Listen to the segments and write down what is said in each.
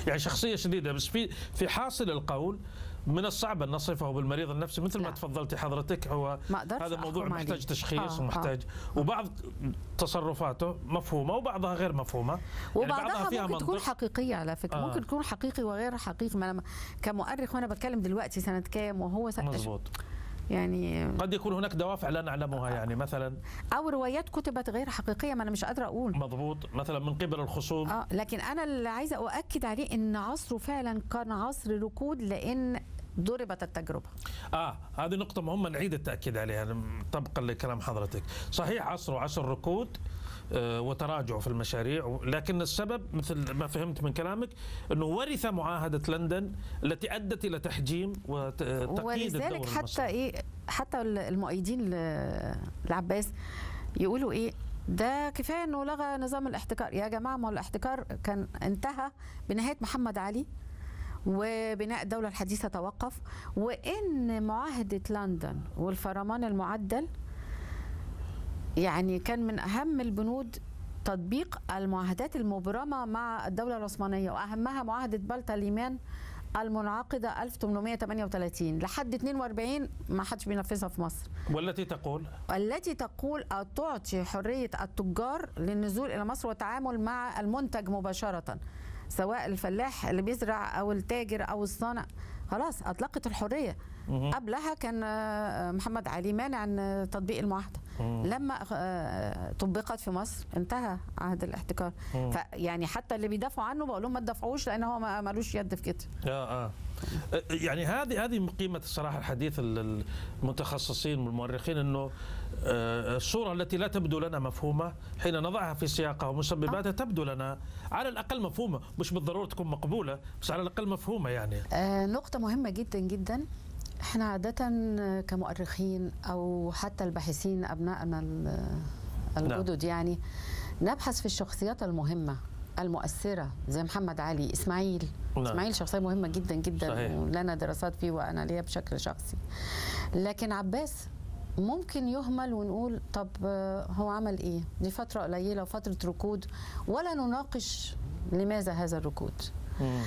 يعني شخصيه شديده بس في في حاصل القول من الصعب ان نصفه بالمريض النفسي مثل ما لا. تفضلتي حضرتك هو ما أقدرش هذا موضوع أحكم محتاج عليه. تشخيص آه، ومحتاج وبعض تصرفاته مفهومه وبعضها غير مفهومه يعني وبعضها بعضها فيها ممكن تكون منطق. حقيقية على فكرة آه. آه. ممكن تكون حقيقي وغير حقيقي ما أنا كمؤرخ وأنا بتكلم دلوقتي سنة كام وهو سنة مضبوط يعني قد يكون هناك دوافع لا نعلمها يعني مثلا أو روايات كتبت غير حقيقية ما أنا مش قادرة أقول مضبوط مثلا من قبل الخصوم اه لكن انا اللي عايزه اؤكد عليه ان عصره فعلا كان عصر ركود لان ضربت التجربه اه هذه نقطة مهمة نعيد التأكيد عليها طبقا لكلام حضرتك صحيح عصره عصر ركود آه، وتراجع في المشاريع لكن السبب مثل ما فهمت من كلامك انه ورث معاهده لندن التي ادت الى تحجيم وتقييد الدور ولذلك حتى المصري. ايه حتى المؤيدين ل- لعباس يقولوا ايه ده كفايه انه لغى نظام الاحتكار يا جماعه ما هو الاحتكار كان انتهى بنهايه محمد علي وبناء الدولة الحديثة توقف وإن معاهدة لندن والفرمان المعدل يعني كان من أهم البنود تطبيق المعاهدات المبرمة مع الدولة العثمانية وأهمها معاهدة بلتا ليمان المنعقدة 1838 لحد 42 ما حدش بينفذها في مصر والتي تقول التي تقول أو تعطي حرية التجار للنزول إلى مصر والتعامل مع المنتج مباشرة سواء الفلاح اللي بيزرع أو التاجر أو الصانع خلاص أطلقت الحرية مهم. قبلها كان آه، محمد علي مانع عن تطبيق المعاهدة لما آه، طبقت في مصر انتهى عهد الاحتكار مم. فيعني حتى اللي بيدافعوا عنه بقول لهم ما تدافعوش لان هو ما- ملوش يد في كده آه آه. يعني هذه هذه من قيمه الصراحه الحديث ال- المتخصصين والمؤرخين انه آه، الصوره التي لا تبدو لنا مفهومه حين نضعها في سياقها ومسبباتها تبدو لنا على الاقل مفهومه مش بالضروره تكون مقبوله بس على الاقل مفهومه يعني آه، نقطة مهمة جدا جدا احنا عادة كمؤرخين او حتى الباحثين ابنائنا ال- الجدد يعني نبحث في الشخصيات المهمة المؤثرة زي محمد علي اسماعيل نعم. اسماعيل شخصية مهمة جدا جدا صحيح. ولنا دراسات فيه وانا ليا بشكل شخصي لكن عباس ممكن يهمل ونقول طب آه، هو عمل ايه دي فترة قليلة وفترة ركود ولا نناقش لماذا هذا الركود مم.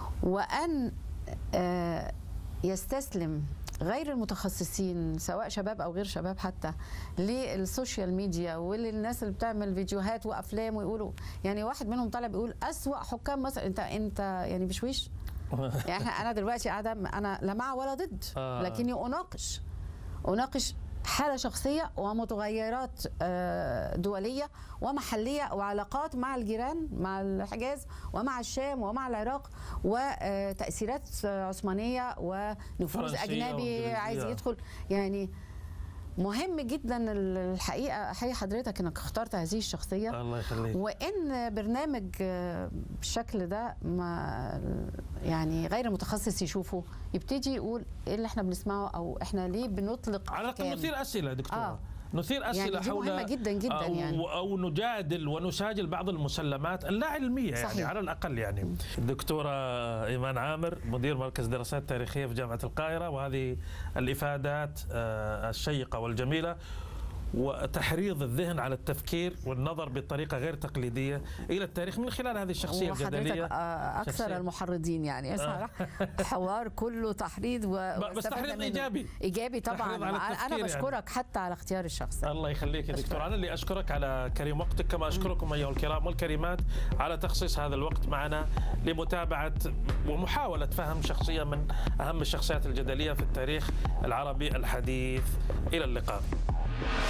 وان آه، يستسلم غير المتخصصين سواء شباب او غير شباب حتى للسوشيال ميديا وللناس اللي بتعمل فيديوهات وافلام ويقولوا يعني واحد منهم طالع بيقول اسوا حكام مصر انت انت يعني بشويش يعني إحنا- انا دلوقتي قاعده انا لا مع ولا ضد آه. لكني اناقش اناقش حاله شخصيه ومتغيرات آه، دوليه ومحليه وعلاقات مع الجيران مع الحجاز ومع الشام ومع العراق وتاثيرات عثمانيه ونفوذ فرنسية اجنبي وإنجليزية. عايز يدخل يعني مهم جدا الحقيقه احيي حضرتك انك اخترت هذه الشخصيه الله يخليك وان برنامج آه، بالشكل ده ما يعني غير متخصص يشوفه يبتدي يقول ايه اللي احنا بنسمعه او احنا ليه بنطلق على الاقل أحكام؟ نثير اسئله دكتوره آه. نثير اسئله يعني دي حول مهمة جداً جداً أو, يعني. او نجادل ونساجل بعض المسلمات اللا علميه يعني صحيح. على الاقل يعني الدكتوره ايمان عامر مدير مركز دراسات تاريخيه في جامعه القاهره وهذه الافادات آه، الشيقه والجميله وتحريض الذهن على التفكير والنظر بطريقه غير تقليديه الى التاريخ من خلال هذه الشخصيه وحضرتك الجدليه آه، اكثر شخصية. المحرضين يعني صراحة حوار كله تحريض و بس واستفدنا تحريض منه. إيجابي. ايجابي طبعا تحريض على انا التفكير بشكرك حتى على اختيار الشخص الله يخليك يا دكتور أشكرك. انا اللي اشكرك على كريم وقتك كما اشكركم ايها الكرام والكريمات على تخصيص هذا الوقت معنا لمتابعه ومحاوله فهم شخصيه من اهم الشخصيات الجدليه في التاريخ العربي الحديث الى اللقاء